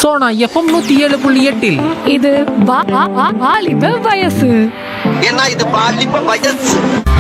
Sona FM நூத்தி ஏழு புள்ளி எட்டில் இது வா- வா- வா- வாலிப வயசு ஏன்னா இது பாலிப்ப வயசு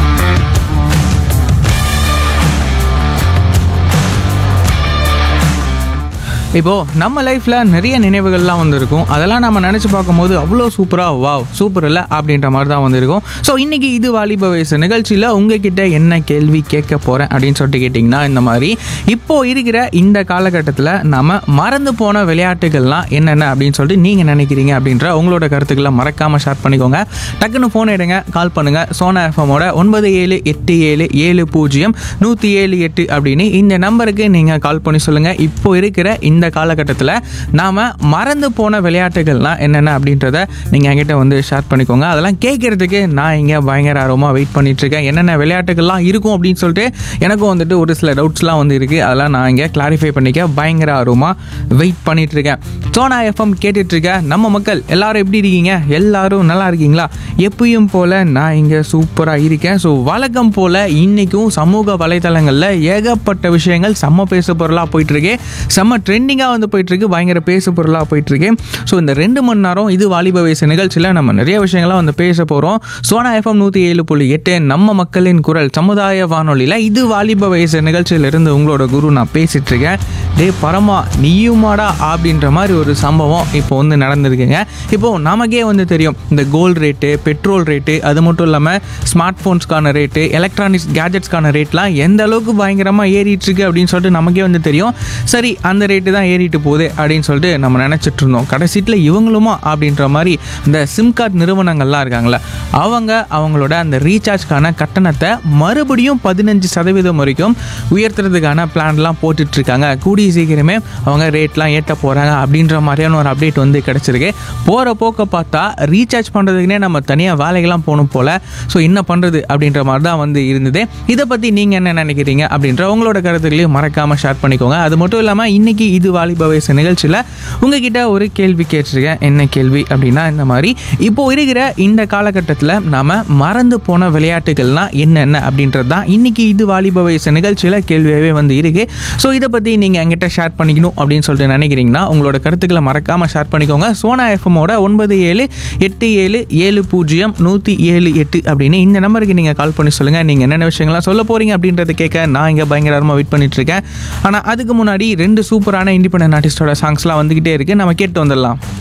இப்போ நம்ம லைஃப்ல நிறைய நினைவுகள்லாம் வந்திருக்கும் அதெல்லாம் நம்ம நினைச்சு பார்க்கும்போது அவ்வளோ சூப்பரா வாவ் சூப்பர் இல்லை அப்படின்ற மாதிரி தான் வந்திருக்கும் ஸோ இன்னைக்கு இது வாலிப வயசு நிகழ்ச்சியில் உங்ககிட்ட என்ன கேள்வி கேட்க போறேன் அப்படின்னு சொல்லிட்டு கேட்டிங்கன்னா இந்த மாதிரி இப்போ இருக்கிற இந்த காலகட்டத்தில் நம்ம மறந்து போன விளையாட்டுகள்லாம் என்னென்ன அப்படின்னு சொல்லிட்டு நீங்கள் நினைக்கிறீங்க அப்படின்ற உங்களோட கருத்துக்களை மறக்காம ஷேர் பண்ணிக்கோங்க டக்குன்னு ஃபோன் எடுங்க கால் பண்ணுங்க சோனா எஃப்எம்மோட ஒன்பது ஏழு எட்டு ஏழு ஏழு பூஜ்ஜியம் நூற்றி ஏழு எட்டு அப்படின்னு இந்த நம்பருக்கு நீங்கள் கால் பண்ணி சொல்லுங்கள் இப்போ இருக்கிற இந்த காலகட்டத்தில் நாம் மறந்து போன விளையாட்டுகள்லாம் என்னென்ன அப்படின்றத நீங்கள் என்கிட்ட வந்து ஷேர் பண்ணிக்கோங்க அதெல்லாம் கேட்குறதுக்கு நான் இங்கே பயங்கர ஆர்வமாக வெயிட் பண்ணிட்டு இருக்கேன் என்னென்ன விளையாட்டுகள்லாம் இருக்கும் அப்படின்னு சொல்லிட்டு எனக்கும் வந்துட்டு ஒரு சில டவுட்ஸ்லாம் வந்து இருக்குது அதெல்லாம் நான் இங்கே கிளாரிஃபை பண்ணிக்க பயங்கர ஆர்வமாக வெயிட் பண்ணிட்டு இருக்கேன் சோனா எஃப்எம் கேட்டுட்டு இருக்க நம்ம மக்கள் எல்லாரும் எப்படி இருக்கீங்க எல்லாரும் நல்லா இருக்கீங்களா எப்பயும் போல் நான் இங்கே சூப்பராக இருக்கேன் ஸோ வழக்கம் போல் இன்றைக்கும் சமூக வலைத்தளங்களில் ஏகப்பட்ட விஷயங்கள் செம்ம பேசு பொருளாக போயிட்டுருக்கு செம்ம ட்ரெண்டிங்காக வந்து போயிட்டுருக்கு பயங்கர பேசு பொருளாக போயிட்டுருக்கு ஸோ இந்த ரெண்டு மணி நேரம் இது வாலிப வயசு நிகழ்ச்சியில் நம்ம நிறைய விஷயங்கள்லாம் வந்து பேச போகிறோம் சோனா எஃப்எம் நூற்றி ஏழு புள்ளி எட்டு நம்ம மக்களின் குரல் சமுதாய வானொலியில் இது வாலிப வயசு நிகழ்ச்சியிலிருந்து உங்களோட குரு நான் பேசிட்டு இருக்கேன் டே பரமா நீயுமாடா அப்படின்ற மாதிரி ஒரு சம்பவம் இப்போ வந்து நடந்திருக்குங்க இப்போ நமக்கே வந்து தெரியும் இந்த கோல்டு ரேட்டு பெட்ரோல் ரேட்டு அது மட்டும் இல்லாமல் ஸ்மார்ட் ஃபோன்ஸ்க்கான ரேட்டு எலக்ட்ரானிக்ஸ் கேஜெட்ஸ்க்கான ரேட்லாம் எந்த அளவுக்கு பயங்கரமாக ஏறிட்டு இருக்கு அப்படின்னு சொல்லிட்டு நமக்கே வந்து தெரியும் சரி அந்த ரேட்டு தான் ஏறிட்டு போகுது அப்படின்னு சொல்லிட்டு நம்ம நினச்சிட்டு இருந்தோம் கடைசியில் இவங்களுமா அப்படின்ற மாதிரி இந்த சிம் கார்டு நிறுவனங்கள்லாம் இருக்காங்களே அவங்க அவங்களோட அந்த ரீசார்ஜ்க்கான கட்டணத்தை மறுபடியும் பதினஞ்சு சதவீதம் வரைக்கும் உயர்த்துறதுக்கான பிளான்லாம் போட்டுட்டு இருக்காங்க கூடிய சீக்கிரமே அவங்க ரேட்லாம் ஏற்ற போகிறாங்க அப்படின்ற மாதிரியான ஒரு அப்டேட் வந்து கிடச்சிருக்கு போகிற போக்க பார்த்தா ரீசார்ஜ் பண்ணுறதுக்குனே நம்ம தனியாக வேலைகள்லாம் போகணும் போல் ஸோ என்ன பண்ணுறது அப்படின்ற மாதிரி தான் வந்து இருந்தது இதை பற்றி நீங்கள் என்ன நினைக்கிறீங்க அப்படின்ற உங்களோட கருத்துக்களையும் மறக்காமல் ஷேர் பண்ணிக்கோங்க அது மட்டும் இல்லாமல் இன்னைக்கு இது வாலிப வயசு நிகழ்ச்சியில் உங்ககிட்ட ஒரு கேள்வி கேட்டிருக்கேன் என்ன கேள்வி அப்படின்னா இந்த மாதிரி இப்போ இருக்கிற இந்த காலகட்டத்தில் நாம மறந்து போன விளையாட்டுகள்லாம் என்னென்ன அப்படின்றது தான் இன்னைக்கு இது வாலிப வயசு நிகழ்ச்சியில் கேள்வியாகவே வந்து இருக்கு ஸோ இதை பற்றி நீங்கள் என்கிட்ட ஷேர் பண்ணிக்கணும் அப்படின்னு சொல்லிட்டு நினைக்கிறீங்கன்னா உங்களோட கருத்துக்களை மறக்காமல் ஷேர் பண்ணிக்கோங்க சோனா எஃப்எம்மோட ஒன்பது ஏழு எட்டு ஏழு ஏழு பூஜ்ஜியம் நூற்றி ஏழு எட்டு அப்படின்னு இந்த நம்பருக்கு நீங்கள் கால் பண்ணி சொல்லுங்கள் நீங்கள் என்னென்ன விஷயங்கள்லாம் சொல்ல போகிறீங்க அப்படின்றத கேட்க நான் இங்கே பயங்கரமாக வெயிட் பண்ணிட்டு இருக்கேன் ஆனால் அதுக்கு முன்னாடி ரெண்டு சூப்பரான இண்டிபெண்டன்ட் ஆர்டிஸ்டோட சாங்ஸ்லாம் வந்துக்கிட்டே இருக்கு நம்ம கேட்டு வந்துடலாம்